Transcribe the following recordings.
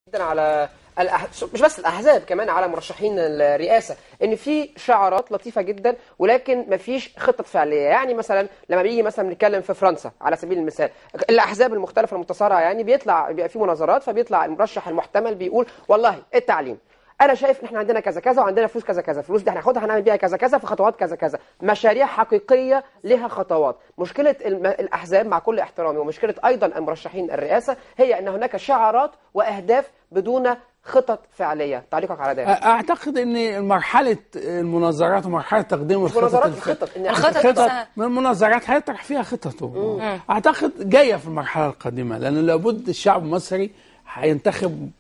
جدا على الأح... مش بس الاحزاب كمان على مرشحين الرئاسه ان في شعارات لطيفه جدا ولكن مفيش خطه فعليه يعني مثلا لما بيجي مثلا نتكلم في فرنسا على سبيل المثال الاحزاب المختلفه المتصارعه يعني بيطلع بيبقى في مناظرات فبيطلع المرشح المحتمل بيقول والله التعليم انا شايف ان احنا عندنا كذا كذا وعندنا فلوس كذا كذا الفلوس دي هناخدها هنعمل بيها كذا كذا في خطوات كذا كذا مشاريع حقيقيه لها خطوات مشكله الم... الاحزاب مع كل احترامي ومشكله ايضا المرشحين الرئاسه هي ان هناك شعارات واهداف بدون خطط فعليه تعليقك على ده اعتقد ان مرحله المناظرات ومرحله تقديم الخطط مناظرات الف- الخطط إن الخطط الخطط نفسها. من المناظرات هيطرح فيها خططه اعتقد جايه في المرحله القادمه لان لابد الشعب المصري هينتخب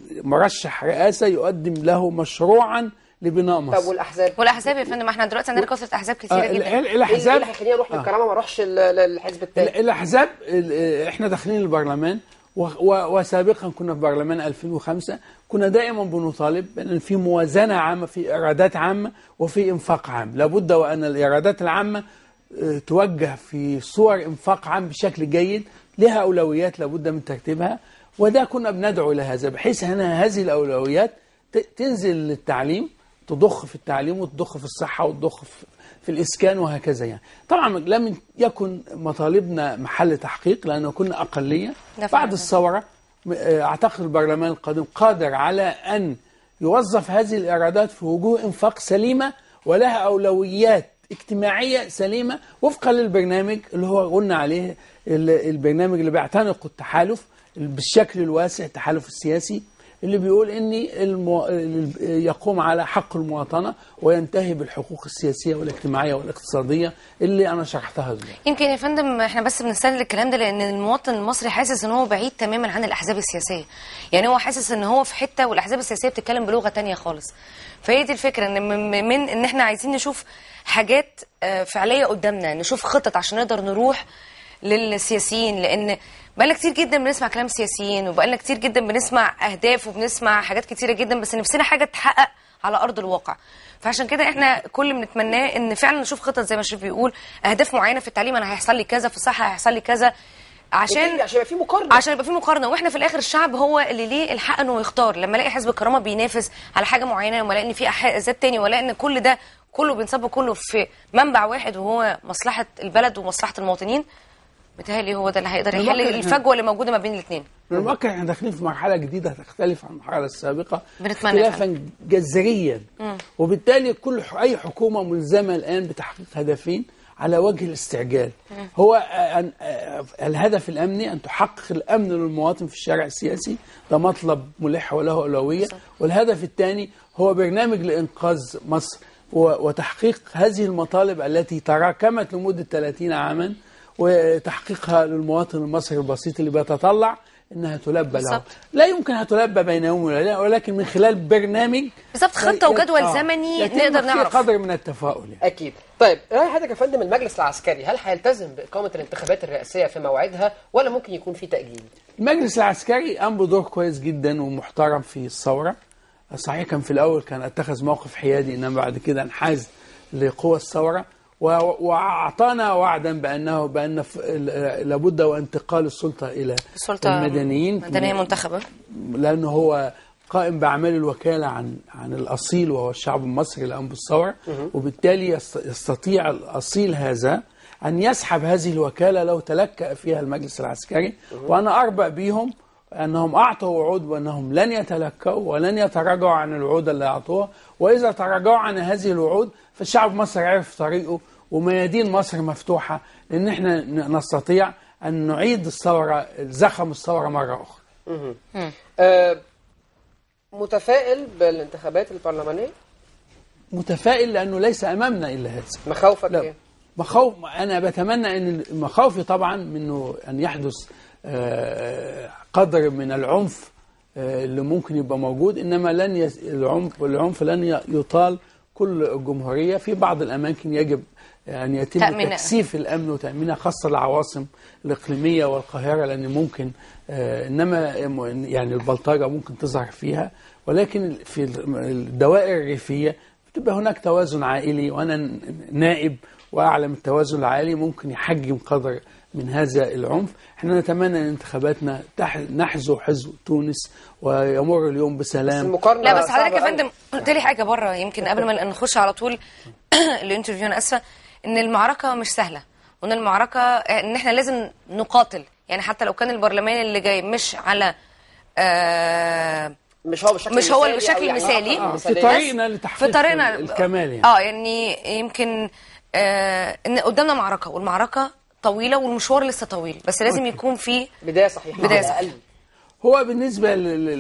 مرشح رئاسه يقدم له مشروعا لبناء طب مصر والاحزاب والاحزاب يا فندم احنا دلوقتي عندنا كثره احزاب كتيره آه، ال- جدا ال- ايه الاحزاب اللي هيخليني اروح للكرامه ما اروحش ال- للحزب التاني ال- الاحزاب ال- احنا داخلين البرلمان و- و- وسابقا كنا في برلمان 2005 كنا دائما بنطالب بان في موازنه عامه في ايرادات عامه وفي انفاق عام لابد وان الايرادات العامه آه، توجه في صور انفاق عام بشكل جيد لها اولويات لابد من ترتيبها وده كنا بندعو الى هذا بحيث ان هذه الاولويات ت- تنزل للتعليم تضخ في التعليم وتضخ في الصحه وتضخ في في الإسكان وهكذا يعني طبعا لم يكن مطالبنا محل تحقيق لأنه كنا أقلية ده فعلا. بعد الثورة م- آه، أعتقد البرلمان القادم قادر على أن يوظف هذه الإيرادات في وجوه إنفاق سليمة ولها أولويات اجتماعية سليمة وفقا للبرنامج اللي هو قلنا عليه ال- البرنامج اللي بيعتنق التحالف بالشكل الواسع التحالف السياسي اللي بيقول ان المو... ال- يقوم على حق المواطنه وينتهي بالحقوق السياسيه والاجتماعيه والاقتصاديه اللي انا شرحتها دلوقتي. يمكن يا فندم احنا بس بنستند الكلام ده لان المواطن المصري حاسس ان هو بعيد تماما عن الاحزاب السياسيه يعني هو حاسس ان هو في حته والاحزاب السياسيه بتتكلم بلغه تانية خالص فهي دي الفكره ان من من ان احنا عايزين نشوف حاجات آه، فعليه قدامنا نشوف خطط عشان نقدر نروح للسياسيين لان بقالنا كتير جدا بنسمع كلام سياسيين وبقالنا كتير جدا بنسمع اهداف وبنسمع حاجات كتيره جدا بس نفسنا حاجه تتحقق على ارض الواقع فعشان كده احنا كل اللي بنتمناه ان فعلا نشوف خطط زي ما شريف بيقول اهداف معينه في التعليم انا هيحصل لي كذا في الصحه هيحصل لي كذا عشان عشان يبقى في مقارنه عشان يبقى في مقارنه واحنا في الاخر الشعب هو اللي ليه الحق انه يختار لما الاقي حزب الكرامه بينافس على حاجه معينه وما الاقي ان في احزاب تاني ولا ان كل ده كله بينصب كله في منبع واحد وهو مصلحه البلد ومصلحه المواطنين متهيألي هو ده اللي هيقدر يحل الموقع- الفجوه اللي موجوده ما بين الاثنين من الواقع احنا داخلين في مرحله جديده هتختلف عن المرحله السابقه بنتمنى اختلافا جذريا وبالتالي كل ح- اي حكومه ملزمه الان بتحقيق هدفين على وجه الاستعجال هو أن آه، الهدف الامني ان تحقق الامن للمواطن في الشارع السياسي ده مطلب ملح وله اولويه والهدف الثاني هو برنامج لانقاذ مصر و- وتحقيق هذه المطالب التي تراكمت لمده 30 عاما وتحقيقها للمواطن المصري البسيط اللي بيتطلع انها تلبى له بالظبط. لا يمكن هتلبى بين يوم وليله ولكن من خلال برنامج بالظبط خطه وجدول آه. زمني يتم نقدر فيه نعرف قدر من التفاؤل يعني. اكيد طيب راي حضرتك يا فندم المجلس العسكري هل هيلتزم باقامه الانتخابات الرئاسيه في موعدها ولا ممكن يكون في تاجيل المجلس العسكري قام بدور كويس جدا ومحترم في الثوره صحيح كان في الاول كان اتخذ موقف حيادي انما بعد كده انحاز لقوى الثوره و- واعطانا وعدا بانه بان ف- ال- لابد وانتقال السلطه الى السلطه المدنيين مدنيه منتخبه لانه هو قائم باعمال الوكاله عن عن الاصيل وهو الشعب المصري اللي قام بالثوره وبالتالي يست- يستطيع الاصيل هذا ان يسحب هذه الوكاله لو تلكأ فيها المجلس العسكري وانا اربأ بيهم انهم اعطوا وعود بانهم لن يتلكأوا ولن يتراجعوا عن الوعود اللي اعطوها واذا تراجعوا عن هذه الوعود فالشعب المصري عرف طريقه وميادين مصر مفتوحه لان احنا ن- نستطيع ان نعيد الثوره زخم الثوره مره اخرى أه متفائل بالانتخابات البرلمانيه متفائل لانه ليس امامنا الا هذا مخاوفك لا ايه مخاوف انا بتمنى ان مخاوفي طبعا منه ان يحدث آه، قدر من العنف آه، اللي ممكن يبقى موجود انما لن يس... العنف العنف لن ي- يطال كل الجمهوريه في بعض الاماكن يجب ان يتم تأمينها. تكثيف الامن وتامينها خاصه العواصم الاقليميه والقاهره لان ممكن آه، انما يعني البلطجه ممكن تظهر فيها ولكن في الدوائر الريفيه بتبقى هناك توازن عائلي وانا نائب واعلم التوازن العائلي ممكن يحجم قدر من هذا العنف احنا نتمنى ان انتخاباتنا تح- نحذو حزب تونس ويمر اليوم بس بسلام المقارنه لا بس حضرتك صعبة يا أوي. فندم قلت لي حاجه بره يمكن قبل ما نخش على طول الانترفيو انا اسفه ان المعركه مش سهله وان المعركه ان احنا لازم نقاتل يعني حتى لو كان البرلمان اللي جاي مش على آه مش هو بالشكل مش هو المثالي بالشكل أو يعني المثالي. آه، في مثالية. طريقنا لتحقيق في طريقنا الكمال يعني اه يعني يمكن آه ان قدامنا معركه والمعركه طويله والمشوار لسه طويل بس لازم يكون في بدايه صحيحه بداية على صحيحة. الأقل. هو بالنسبة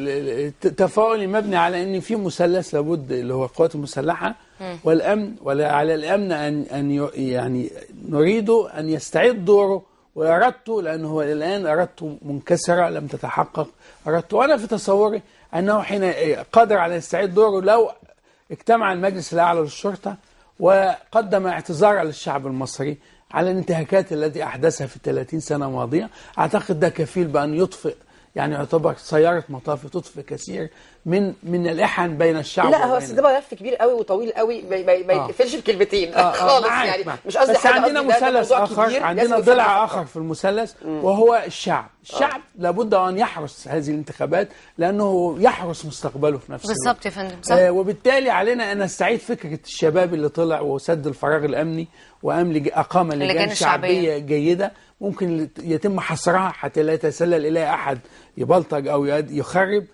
للتفاؤل مبني على ان في مثلث لابد اللي هو القوات المسلحة والامن ولا على الامن ان ان ي- يعني نريد ان يستعيد دوره وارادته لانه هو الان ارادته منكسرة لم تتحقق ارادته وانا في تصوري انه حين قادر على يستعيد دوره لو اجتمع المجلس الاعلى للشرطة وقدم اعتذارا للشعب المصري على الانتهاكات التي احدثها في 30 سنة ماضية اعتقد ده كفيل بان يطفئ يعني يعتبر سيارة مطاف تطفئ كثير من من الإحن بين الشعب لا هو وبين- بس ده ملف كبير قوي وطويل قوي ما, ما, ما آه. يتقفلش بكلمتين آه، آه، خالص معاك، يعني معاك. مش قصدي بس حاجه عندنا قصدي ده- ده مثلث موضوع اخر كبير عندنا لازم ضلع يتفهم. اخر في المثلث وهو الشعب الشعب لابد ان يحرس هذه الانتخابات لانه يحرس مستقبله في نفس الوقت بالظبط يا فندم صح آه وبالتالي علينا ان نستعيد فكره الشباب اللي طلع وسد الفراغ الامني وقام لج- اقام اللجان لجان الشعبية. شعبيه جيده ممكن يتم حصرها حتى لا يتسلل اليها احد يبلطج او يد- يخرب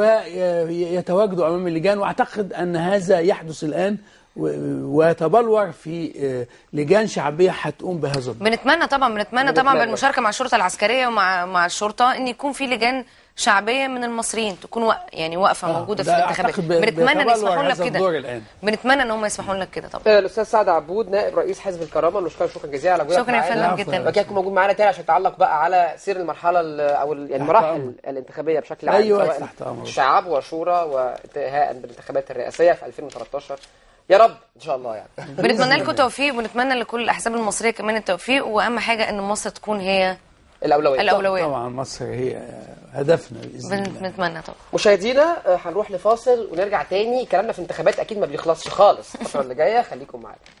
ويتواجدوا امام اللجان واعتقد ان هذا يحدث الان و- ويتبلور في آه، لجان شعبيه هتقوم بهذا الدور بنتمنى طبعا بنتمنى طبعا بنتمنى. بالمشاركه مع الشرطه العسكريه ومع مع الشرطه ان يكون في لجان شعبيه من المصريين تكون وق... يعني واقفه آه، موجوده في ده الانتخابات أعتقد ب- بنتمنى ان بيتبلور يسمحوا لنا هذا الدور بكده الآن. بنتمنى ان هم يسمحوا لنا بكده طبعا آه، الاستاذ سعد عبود نائب رئيس حزب الكرامه بنشكرك شكرا جزيلا على وجودك شكرا يا معانا. فندم جدا وكده يكون موجود معانا تاني عشان يتعلق بقى على سير المرحله ال- او ال- يعني تحت المراحل أمر. الانتخابيه بشكل عام أيوة، سواء تحت أمر. شعب وشورى وانتهاء بالانتخابات الرئاسيه في 2013 يا رب ان شاء الله يعني بنتمنى لكم التوفيق وبنتمنى لكل الاحزاب المصريه كمان التوفيق واهم حاجه ان مصر تكون هي الاولويه الاولويه طبعا مصر هي هدفنا باذن الله بنتمنى طبعا مشاهدينا آه، هنروح لفاصل ونرجع تاني كلامنا في الانتخابات اكيد ما بيخلصش خالص الفتره اللي جايه خليكم معانا